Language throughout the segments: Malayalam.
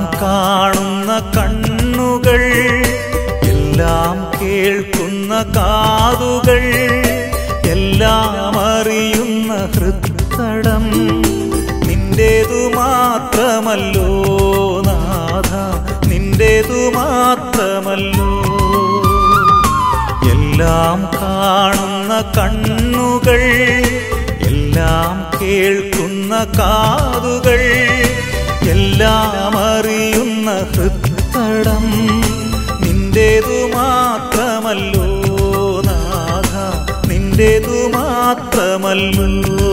കാണുന്ന കണ്ണുകൾ എല്ലാം കേൾക്കുന്ന കാതുകൾ എല്ലാം അറിയുന്ന ഹൃത്തടം നിന്റേതു മാത്രമല്ലോ നാഥ നിന്റേതു മാത്രമല്ലോ എല്ലാം കാണുന്ന കണ്ണുകൾ എല്ലാം കേൾക്കുന്ന കാതുകൾ എല്ലാം അറിയുന്ന ഹൃത്തടം നിന്റേതു മാത്രമല്ലോ നാഥ നിന്റേതു മാത്രമല്ലോ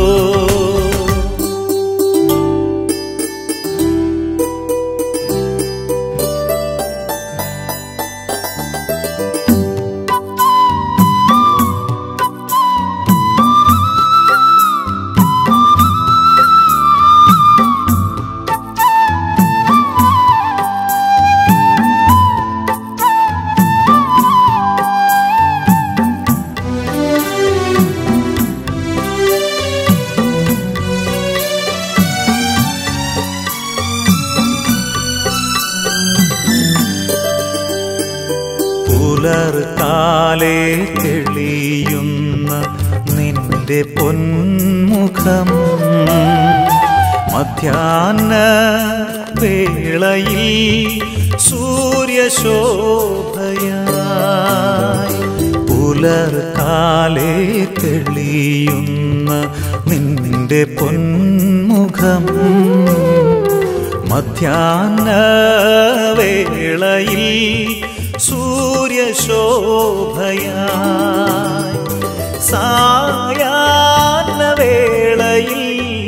പുലർകാലേ തെളിയുന്ന നിന്റെ പൊന്മുഖം മധ്യാഹ്ന വേളയിൽ സൂര്യശോഭയായി പുലർകാലേ തെളിയുന്ന നിന്റെ പൊന്മുഖം മധ്യാഹ്ന വേളയിൽ സൂര്യശോഭയായി സായാഹ്ന വേളയിൽ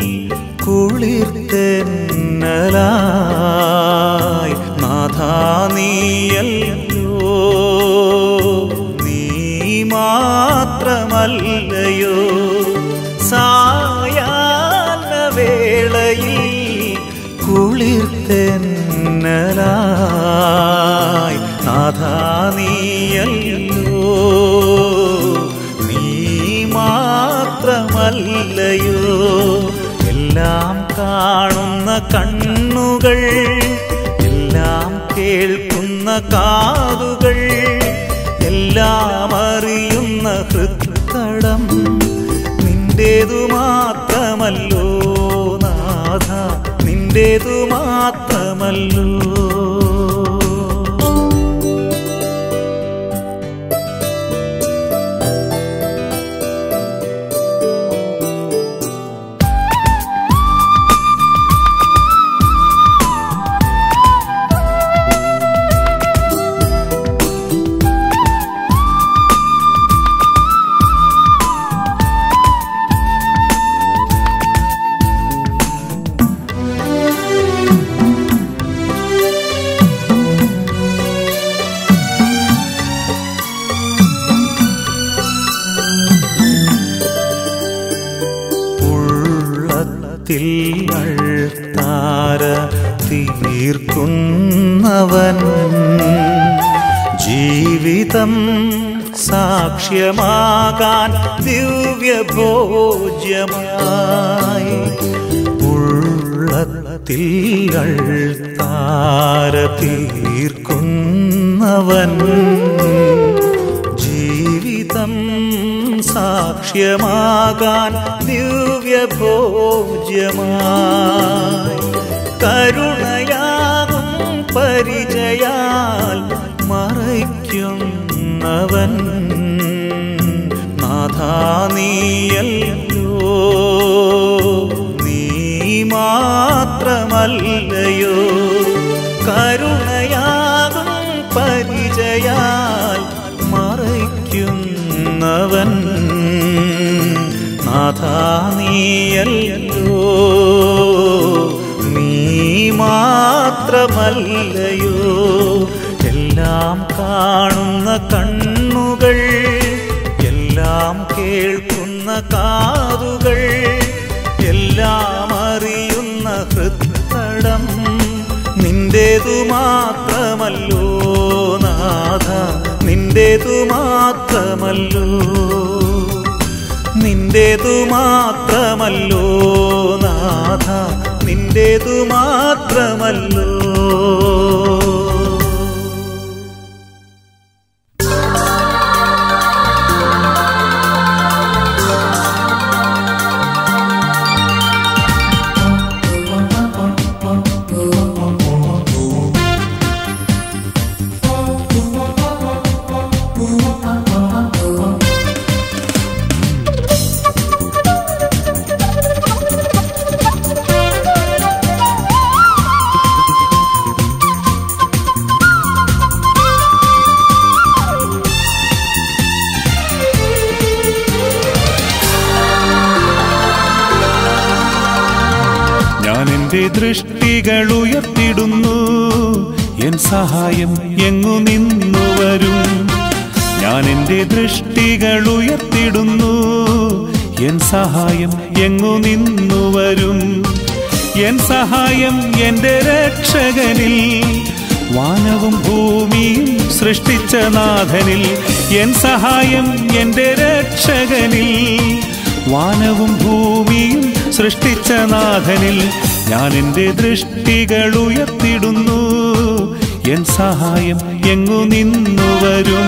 കുളിർതെന്നലായി നാഥാ നീയല്ലോ നീ മാത്രമല്ലയോ സായാഹ്ന വേളയിൽ കുളിർതെന്നലായി നാഥാ നീയല്ലോ നീ മാത്രമല്ലയോ എല്ലാം കാണുന്ന കണ്ണുകൾ എല്ലാം കേൾക്കുന്ന കാതുകൾ എല്ലാം അറിയുന്ന ഹൃത്തടം നിന്റേതു മാത്രമല്ലോ നാഥ നിന്റേതു മാത്രമല്ലോ ഉള്ളത്തിൽ അഴ്ത്താര തീർക്കുന്നവൻ ജീവിതം സാക്ഷ്യമാകാൻ ദിവ്യഭോജ്യമായി ഉള്ളത്തിൽ അഴ്ത്താര തീർക്കുന്നവൻ ജീവിതം സാക്ഷ്യമാകാൻ ദിവ്യഭോജ്യമായി കരുണയാകും പരിചയാൽ മറയ്ക്കുന്നവൻ നാഥാ നീയല്ലോ നീ മാത്രമല്ലയോ കരുണയാകും പരിചയാൽ മറയ്ക്കുന്നവൻ നാഥാ നീയല്ലോ നീ മാത്രമല്ലയോ എല്ലാം കാണുന്ന കണ്ണുകൾ എല്ലാം കേൾക്കുന്ന കാതുകൾ എല്ലാം അറിയുന്ന ഹൃത്തടം നിന്റേതു മാത്രമല്ലോ നാഥ നിന്റേതു മാത്രമല്ലോ നിന്റേതു മാത്രമല്ലോ നാഥ നിന്റേതു മാത്രമല്ലോ ഞാൻ എൻ്റെ ദൃഷ്ടികൾ ഉയർത്തിടുന്നു എൻ സഹായം എങ്ങു നിന്നു വരും ഞാൻ എൻ്റെ ദൃഷ്ടികൾ ഉയർത്തിടുന്നു എൻ സഹായം എങ്ങു നിന്നു വരും എൻ സഹായം എൻ്റെ രക്ഷകനിൽ വാനവും ഭൂമിയും സൃഷ്ടിച്ച നാഥനിൽ എൻ സഹായം എൻ്റെ രക്ഷകനിൽ വാനവും ഭൂമിയും സൃഷ്ടിച്ച നാഥനിൽ ഞാൻ എൻ്റെ ദൃഷ്ടികൾ ഉയർത്തിടുന്നു എൻ സഹായം എങ്ങു നിന്നു വരും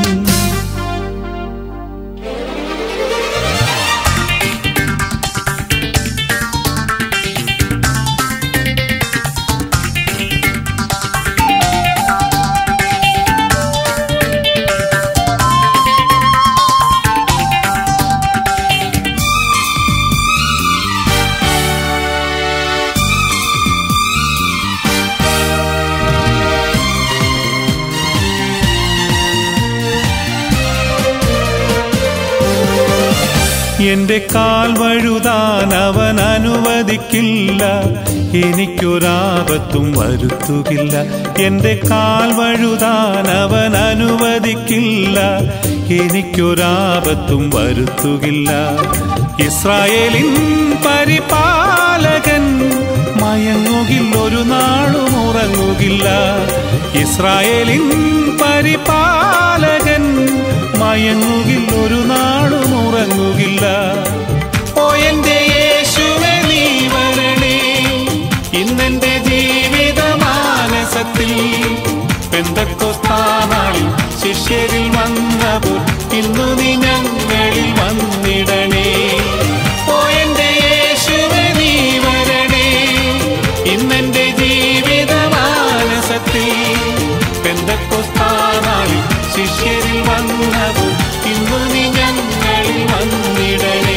എന്റെ കാൽ വഴുതാൻ അവൻ അനുവദിക്കില്ല എനിക്കൊരാപത്തും വരുത്തുകില്ല എന്റെ കാൽ വഴുതാൻ അവൻ അനുവദിക്കില്ല എനിക്കൊരാപത്തും വരുത്തുകില്ല ഇസ്രായേലിൻ പരിപാലകൻ മയങ്ങുകിൽ ഒരു നാളും ഉറങ്ങുകില്ല ഇസ്രായേലിൻ പരിപാലകൻ മയങ്ങുകിൽ ഒരു നാളും ഉറങ്ങുകില്ല ഓ എന്റെ യേശുവേ നീ വരണേ ഇന്നെന്റെ ജീവിത മാനസത്തിൽ പെന്തക്കൊസ്താനാളിൽ ശിഷ്യരിൽ വന്നപ്പോൾ ഇന്നു നീ ഞങ്ങളിൽ വന്നിടണേ ഓ എന്റെ യേശുവേ നീ വരണേ ഇന്നെന്റെ ജീവിത മാനസത്തിൽ പെന്തക്കൊസ്താനാളിൽ ശിഷ്യരിൽ വന്നപ്പോൾ ഇന്നു നീ ഞങ്ങളിൽ വന്നിടണേ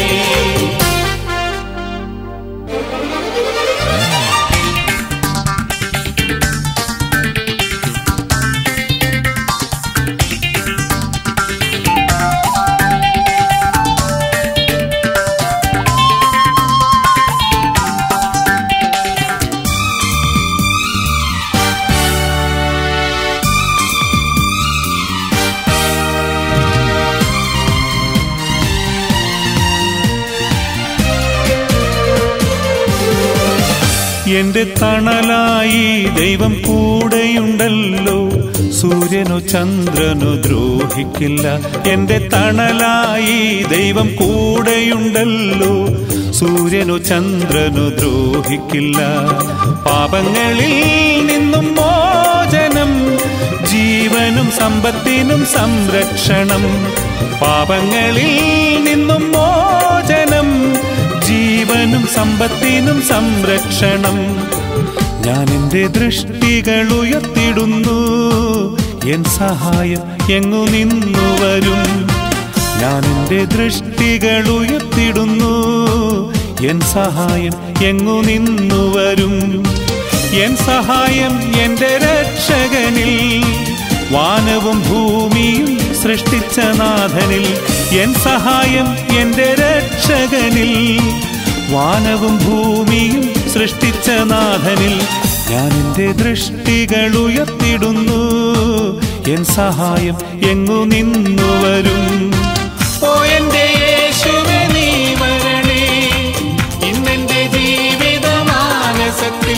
എന്റെ തണലായി ദൈവം കൂടെയുണ്ടല്ലോ സൂര്യനോ ചന്ദ്രനോ ദ്രോഹിക്കില്ല എന്റെ തണലായി ദൈവം കൂടെയുണ്ടല്ലോ സൂര്യനോ ചന്ദ്രനോ ദ്രോഹിക്കില്ല പാപങ്ങളിൽ നിന്നും മോചനം ജീവനും സമ്പത്തിനും സംരക്ഷണം പാപങ്ങളിൽ നിന്നും മോചനം ജീവനും സമ്പത്തിനും സംരക്ഷണം ഞാൻ എൻ്റെ ദൃഷ്ടികൾ ഉയർത്തിടുന്നു എൻ സഹായം എങ്ങു നിന്നു വരും ഞാൻ എൻ്റെ ദൃഷ്ടികൾ ഉയർത്തിടുന്നു എൻ സഹായം എങ്ങു നിന്നു വരും എൻ സഹായം എൻ്റെ രക്ഷകനിൽ വാനവും ഭൂമിയും സൃഷ്ടിച്ച നാഥനിൽ എൻ സഹായം എൻ്റെ രക്ഷകനിൽ വാനവും ഭൂമിയും സൃഷ്ടിച്ച നാഥനിൽ ഞാൻ എൻ്റെ ദൃഷ്ടികൾ ഉയർത്തിടുന്നു എൻ സഹായം എങ്ങു നിന്നു വരും ഓ എൻ്റെ യേശുവേ നീ വരണേ ഇന്നെന്റെ ജീവിത മാനസത്തിൽ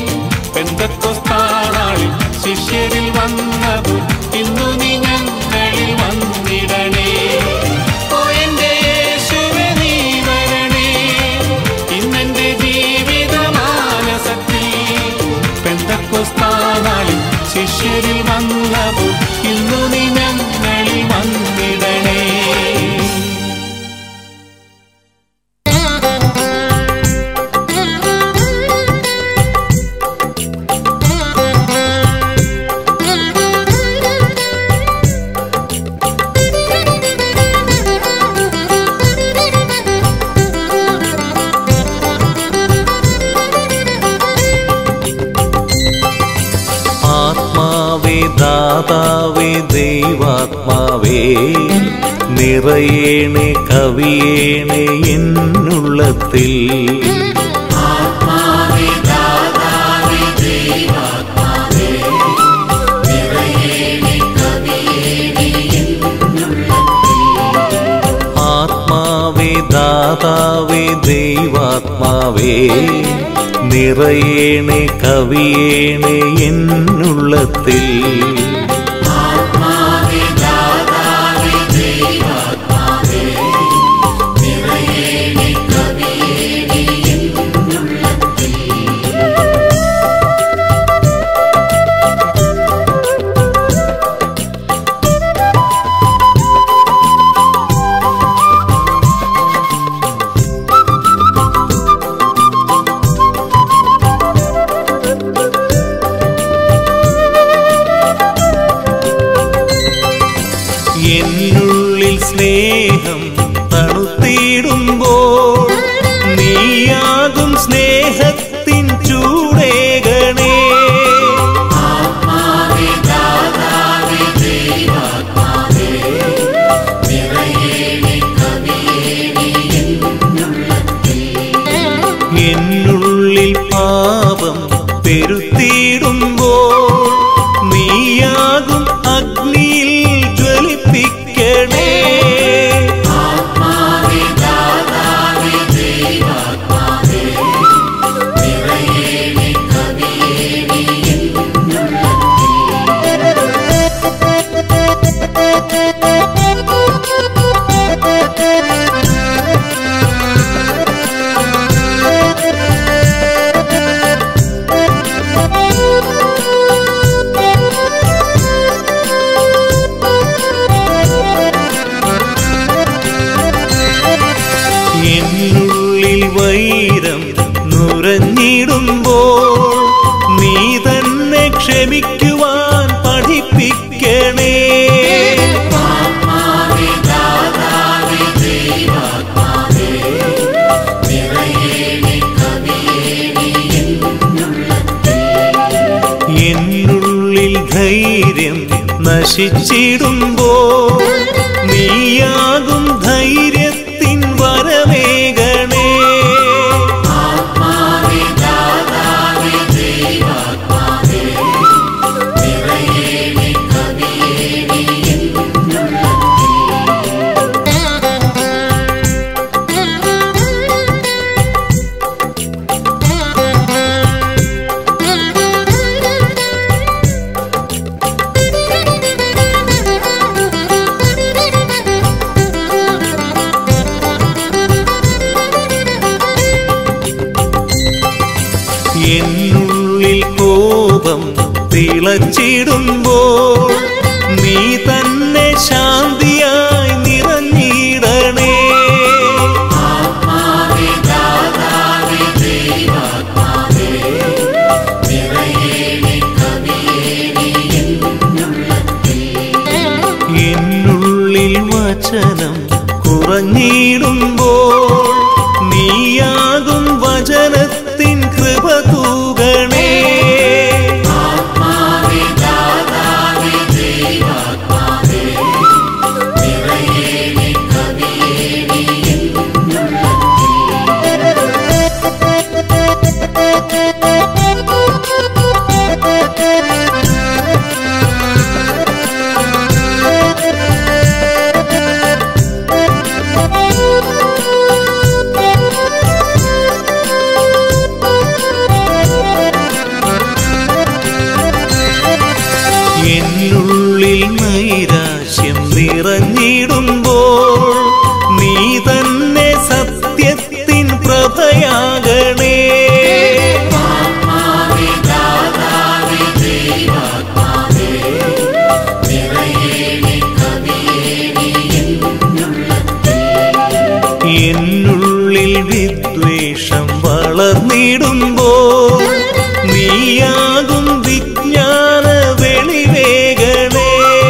പെന്തക്കൊസ്താനാളിൽ ശിഷ്യരിൽ വന്നപ്പോൾ ഇന്നു നീ ഞങ്ങളിൽ വന്നിടണേ ഓ എൻ്റെ യേശുവേ നീ വരണേ ഇന്നെന്റെ ജീവിത മാനസത്തിൽ പെന്തക്കൊസ്താ നാളിൽ ശിഷ്യരിൽ വന്നപ്പോൾ ഇന്നു നീ ഞങ്ങളിൽ വന്നിടണേ ആത്മാവേ ദാതാവേ ദൈവാത്മാവേ നിറയേണേ കവിയേണേ എന്നുള്ളത്തിൽ ആത്മാവേ ദാതാവേ ദൈവാത്മാവേ നിറയേണേ കവിയേണേ എന്നുള്ളത്തിൽ എന്നുള്ളിൽ സ്നേഹം തണുത്തിടുമ്പോൾ നീയാകും സ്നേഹത്തിൻ ചൂടേകണേ എന്നുള്ളിൽ പാപം പെരുത്തിടുമ്പോൾ നീയാകും അഗ്നിയിൽ ജ്വലിപ്പിക്കണേ എന്നുള്ളിൽ വൈരം നുരഞ്ഞിടുമ്പോൾ നീ തന്നെ ക്ഷമിക്കുവാൻ പഠിപ്പിക്കണേ എന്നുള്ളിൽ ധൈര്യം നശിച്ചിടുമ്പോൾ നീയാകും ധൈര്യത്തിൻ വരവേഗണേ എന്നുള്ളിൽ കോപം തിളച്ചിടുമ്പോൾ നീ തന്നെ ശാന്തിയായി നിറഞ്ഞിടണേ എന്നുള്ളിൽ വചനം കുറഞ്ഞിടുമ്പോൾ നീയാകും വചനത്തിൻ കൃപ തൂകണേ എന്നുള്ളിൽ നൈരാശ്യം നിറഞ്ഞിടുമ്പോൾ നീ തന്നെ സത്യത്തിൻ പ്രഭയാകണേ എന്നുള്ളിൽ വിദ്വേഷം വളർന്നിടുമ്പോ നീയാകും വിജ്ഞാന വെളിവേഗണേ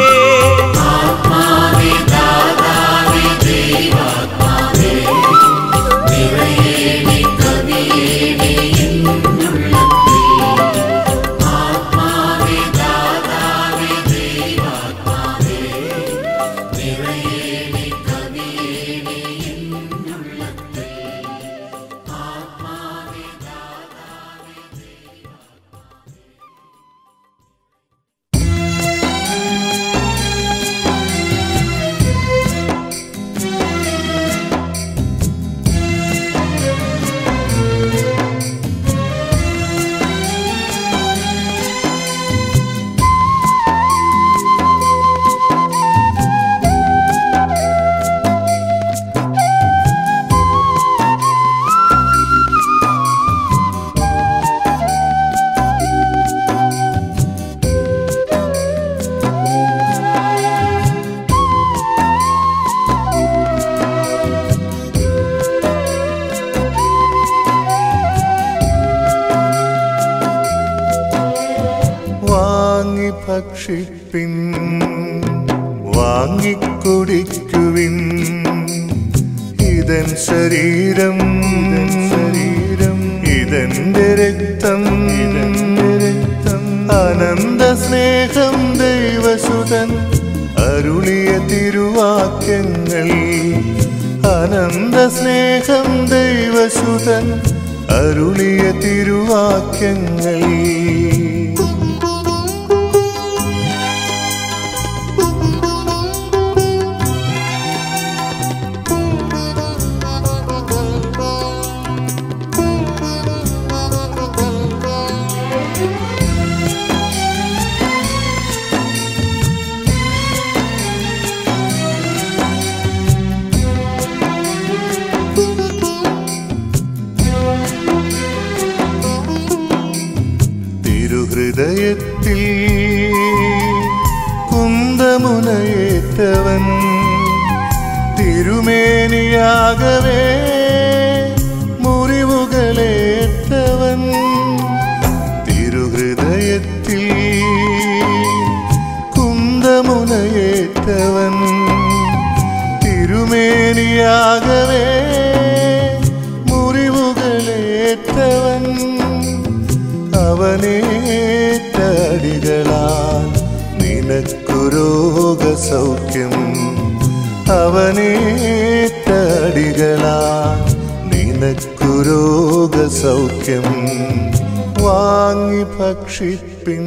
വാങ്ങി ഭക്ഷിപ്പിൻ വാങ്ങിക്കുടിക്കുവിൻ ഇതൻ ശരീരം ഇതൻ ശരീരം ഇതെന്റെ രക്തം ഇതെന്റെ രക്തം അനന്ത സ്നേഹം ദൈവസുതൻ അരുളിയ തിരുവാക്യങ്ങൾ അനന്ത സ്നേഹം ദൈവസുതൻ അരുളിയ തിരുവാക്യങ്ങൾ തിരുഹൃദയത്തിൽ കുന്തമുനയേറ്റവൻ തിരുമേനിയാകവേ മുറിവുകളേറ്റവൻ തിരുഹൃദയത്തിൽ കുന്തമുനയേറ്റവൻ തിരുമേനിയാകവേ മുറിവുകളേറ്റവൻ അവനേറ്റടികളാൽ നിനക്കു രോഗസൗഖ്യം അവനേറ്റടികളാൽ നിനക്കു രോഗസൗഖ്യം വാങ്ങി ഭക്ഷിപ്പിൻ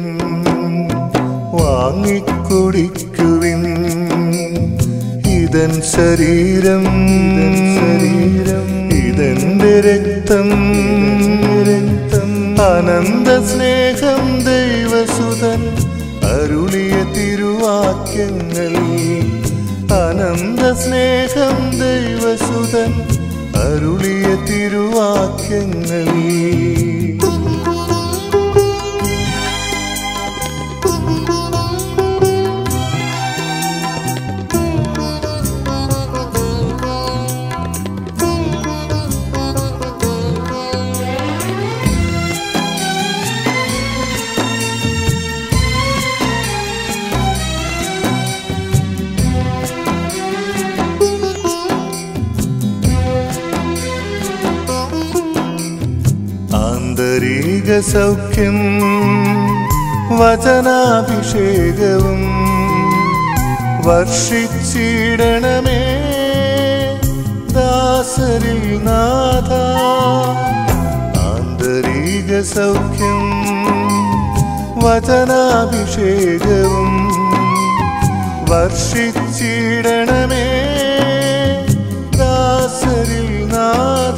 വാങ്ങിക്കുടിക്കുവിൻ ഇതൻ ശരീരം ഇതൻ ശരീരം ഇതെന്റെ രക്തം രക്തം അനന്ത സ്നേഹം ദൈവസുതൻ അരുളിയ തിരുവാക്യങ്ങൾ അനന്ത സ്നേഹം ദൈവസുതൻ അരുളിയ തിരുവാക്യങ്ങൾ ആന്തരിക സൗഖ്യം വചനാഭിഷേകവും വർഷിച്ചിടണമേ ദാസരിൽ നാഥ ആന്തരിക സൗഖ്യം വചനാഭിഷേകവും വർഷിച്ചിടണമേ ദാസരിൽ നാഥ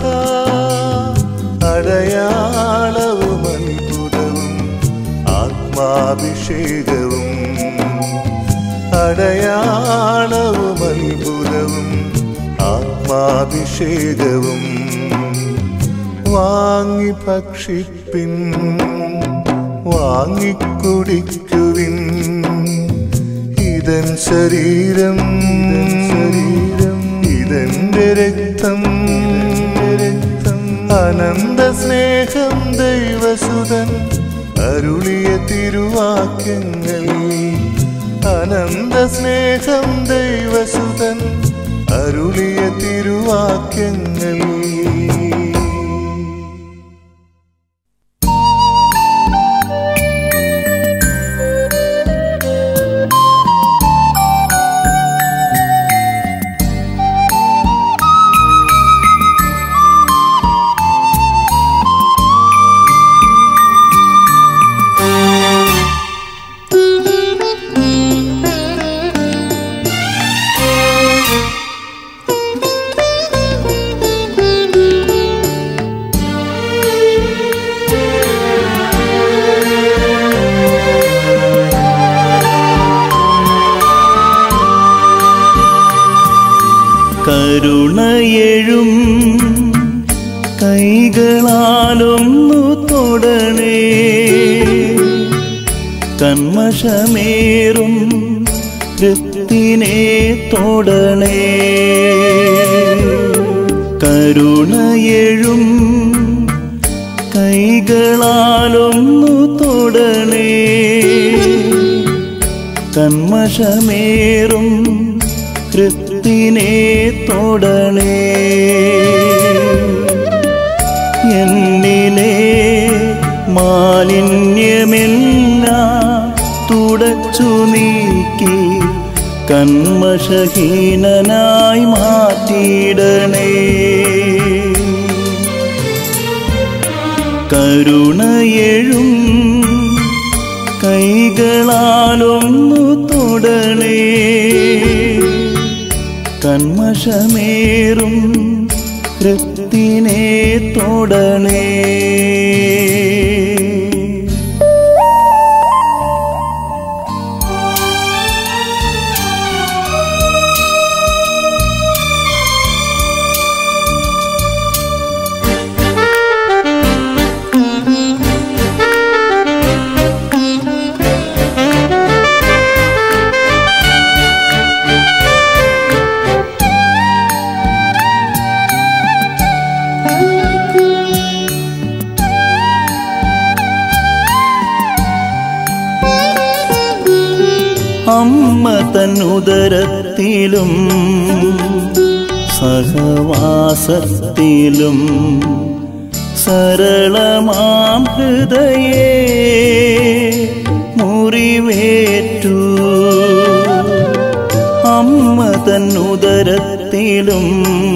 അടയാളവും അത്ഭുതവും ആത്മാഭിഷേകവും അടയാളവും അത്ഭുതവും ആത്മാഭിഷേകവും വാങ്ങി ഭക്ഷിപ്പിൻ വാങ്ങിക്കുടിക്കുവിൻ ഇതൻ ശരീരം ശരീരം ഇതെന്റെ രക്തം രക്തം അനന്ത സ്നേഹം ദൈവസുതൻ അരുളിയ തിരുവാക്യങ്ങൾ അനന്ത സ്നേഹം ദൈവസുതൻ അരുളിയ തിരുവാക്യങ്ങൾ കരുണയെഴും കൈകളാലൊന്നു തൊടണേ കന്മഷമേറും കൃത്തിനെ തൊടണേ കരുണയെഴും കൈകളാലൊന്നു തൊടണേ കന്മഷമേറും കൃത്തിനെ തൊടണേ എന്നിലെ മാലിന്യമെല്ലാം തുടച്ചു നീക്കി കന്മഷഹീനനായി മാറ്റിയിടണേ കരുണയെഴും കൈകളാലൊന്നു തൊടണേ കന്മഷമേറും കൃത്തിനെ തൊടണേ അമ്മ തൻ ഉദരത്തിലും സഹവാസത്തിലും സരളമാം ഹൃദയേ മുറിവേറ്റു അമ്മ തൻ ഉദരത്തിലും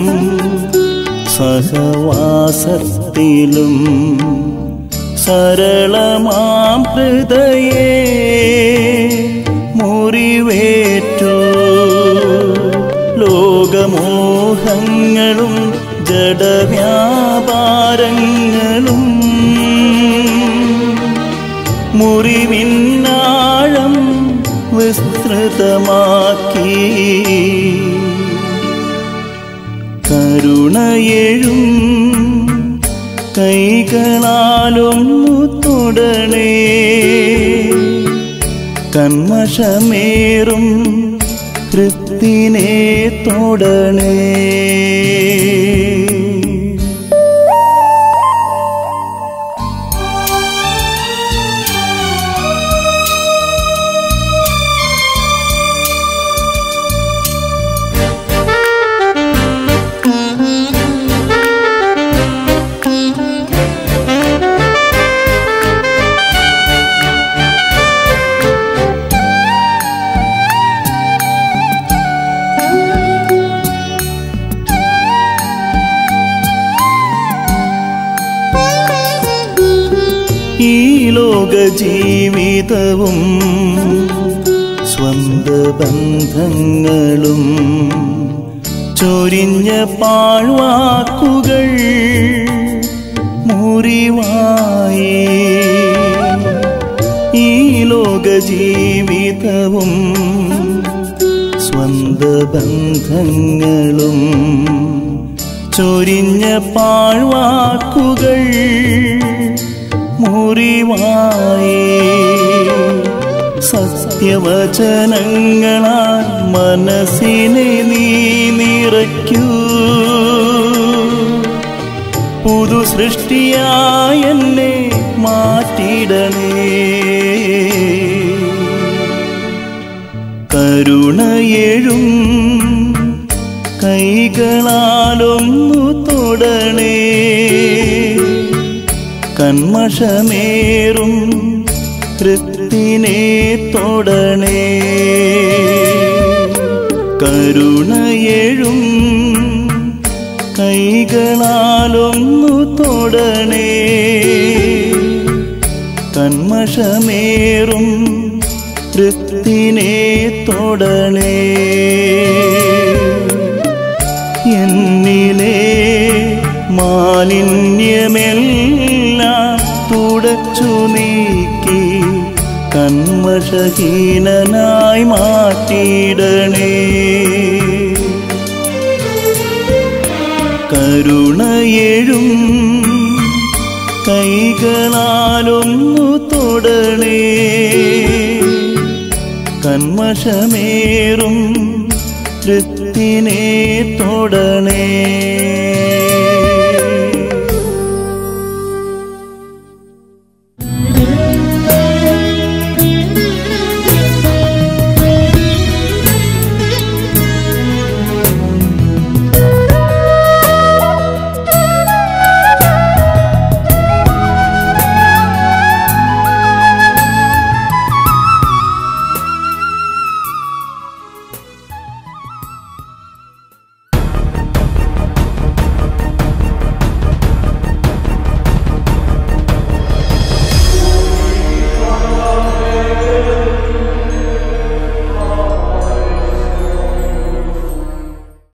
സഹവാസത്തിലും സരളമാം ഹൃദയേ മുറിവേറ്റു ലോകമോഹങ്ങളും ജഡവ്യാപാരങ്ങളും മുറിവിന്നാഴം വിസ്തൃതമാക്കി കരുണയെഴും കൈകളാലൊന്നു തൊടണേ കന്മഷമേറും കൃത്തിനെ തൊടണേ ഈ ലോക ജീവിതവും സ്വന്ത ബന്ധങ്ങളും ചൊരിഞ്ഞ പാഴ്വാക്കുകൾ മുറിവായി ഈ ലോക ജീവിതവും സ്വന്ത ബന്ധങ്ങളും ചൊരിഞ്ഞ പാഴ്വാക്കുകൾ മുറിവായി സത്യവചനങ്ങളാൽ മനസ്സിനെ നീ നിറയ്ക്കൂ പുതു സൃഷ്ടിയായ എന്നെ മാറ്റിടണേ കരുണയെഴും കൈകളാലൊന്നു തൊടണേ കന്മഷമേറും കൃത്തിനെ തൊടണേ കരുണയെഴും കൈകളാലൊന്നു തൊടണേ കന്മഷമേറും കൃത്തിനെ തൊടണേ എന്നിലെ മാലിന്യമെല്ലാം തുടച്ചു നീക്കി കന്മഷഹീനനായി മാറ്റിയിടണേ കരുണയെഴും കൈകളാലൊന്നു തൊടണേ കന്മഷമേറും തൃപ്തിനെ തൊടണേ